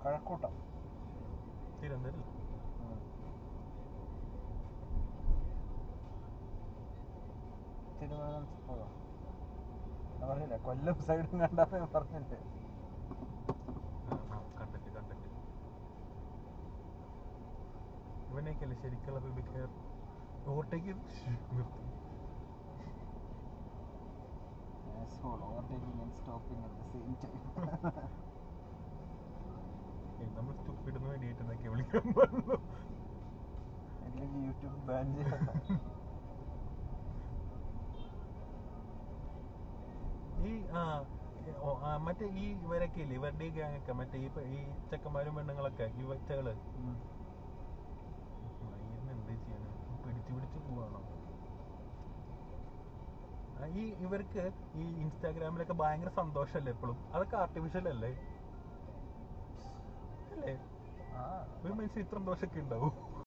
കഴക്കൂട്ടം തിരുവനന്തപുരം തിരുവനന്തപുരം ഞാൻ പറഞ്ഞില്ലേ കൊല്ലം സൈഡും കണ്ടാന്ന് ഞാൻ പറഞ്ഞില്ലേ കണ്ടിട്ട് കണ്ടിട്ട് ഇവനേക്കല്ലേ ശരിക്കുള്ള ബേബിക്കാർ ഓവർടേക്ക് നിർത്തി Asshole, overtaking and stopping at the same time. ഏയ് നമ്മൾ സ്റ്റുപ്പിടുന്ന വേണ്ടിയിട്ട് എന്നൊക്കെ വിളിക്കാൻ പറഞ്ഞു അല്ലെങ്കിൽ യൂട്യൂബ് ബാൻ ചെയ്യാം ഈ ആ ഓ, ആ, മറ്റേ ഈ ഇവരൊക്കെ ഇല്ലേ ഇവരുടെ ഈ ഗ്യാങ് ഒക്കെ മറ്റേ ഈ പ- ഈ ചെക്കന്മാരും പെണ്ണുങ്ങളൊക്കെ ഈ വച്ചകള് മയിലിന് എന്ത് ചെയ്യാനാ പിടിച്ചു പിടിച്ചു പോവാണോ ആ, ഈ ഇവർക്ക് ഈ ഇൻസ്റ്റാഗ്രാമിലൊക്കെ ഭയങ്കര സന്തോഷല്ലേ എപ്പോഴും അതൊക്കെ ആർട്ടിഫിഷ്യൽ അല്ലേ അല്ലേ ആ ഒരു മനുഷ്യൻ ഇത്ര സന്തോഷമൊക്കെ ഉണ്ടാവും